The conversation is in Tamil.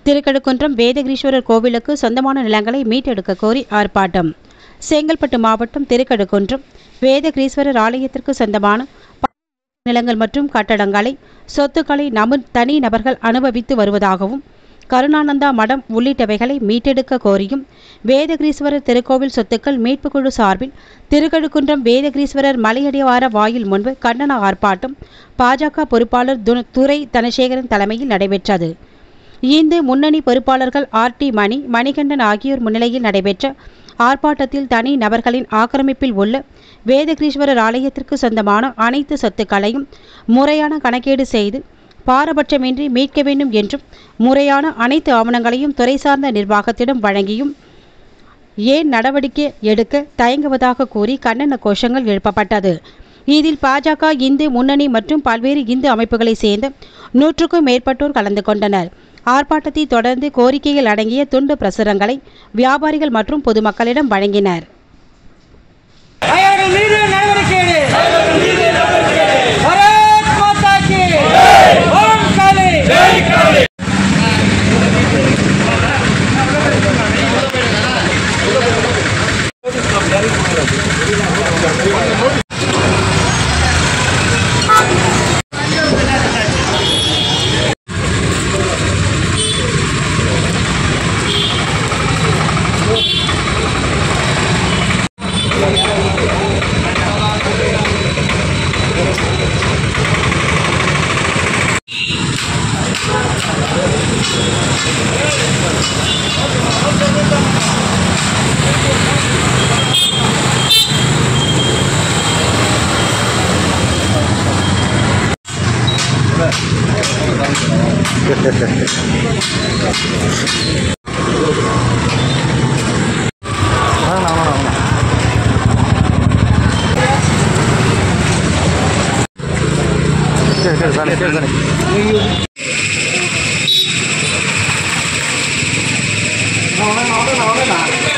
திருக்கழுக்குன்றம் வேதகிரீஸ்வரர் கோவிலுக்கு சொந்தமான நிலங்களை மீட்டெடுக்க கோரி ஆர்ப்பாட்டம் செங்கல்பட்டு மாவட்டம் திருக்கழுக்குன்றம் வேதகிரீஸ்வரர் ஆலயத்திற்கு சொந்தமான ப- நிலங்கள் மற்றும் கட்டடங்களை சொத்துக்களை நம தனி நபர்கள் அனுபவித்து வருவதாகவும் கருணானந்தா மடம் உள்ளிட்டவைகளை மீட்டெடுக்க கோரியும் வேதகிரீஸ்வரர் திருக்கோவில் சொத்துக்கள் மீட்புக் குழு சார்பில் திருக்கழுக்குன்றம் வேதகிரீஸ்வரர் மலையடிவார வாயில் முன்பு கண்டன ஆர்ப்பாட்டம் பாஜக பொறுப்பாளர் து- துரை தனசேகரன் தலைமையில் நடைபெற்றது இந்து முன்னணி பொறுப்பாளர்கள் ஆர் டி மணி மணிகண்டன் ஆகியோர் முன்னிலையில் நடைபெற்ற ஆர்ப்பாட்டத்தில் தனி நபர்களின் ஆக்கிரமிப்பில் உள்ள வேதகிரீஸ்வரர் ஆலயத்திற்கு சொந்தமான அனைத்து சொத்துக்களையும் முறையான கணக்கீடு செய்து பாரபட்சமின்றி மீட்க வேண்டும் என்றும் முறையான அனைத்து ஆவணங்களையும் துறை சார்ந்த நிர்வாகத்திடம் வழங்கியும் ஏன் நடவடிக்கை எடுக்க தயங்குவதாக கூறி கண்டன கோஷங்கள் எழுப்பப்பட்டது இதில் பாஜக இந்து முன்னணி மற்றும் பல்வேறு இந்து அமைப்புகளைச் சேர்ந்த நூற்றுக்கும் மேற்பட்டோர் கலந்து கொண்டனர் ஆர்ப்பாட்டத்தை தொடர்ந்து கோரிக்கைகள் அடங்கிய துண்டு பிரசுரங்களை வியாபாரிகள் மற்றும் பொதுமக்களிடம் வழங்கினர் அவர்கள் மீது நடவடிக்கை எடு. பாரத் மாதா கி ஓம் காளி சரி சரி சார் சரி சார் நான் வரேன், நான் வரேன், நான் வரேன்.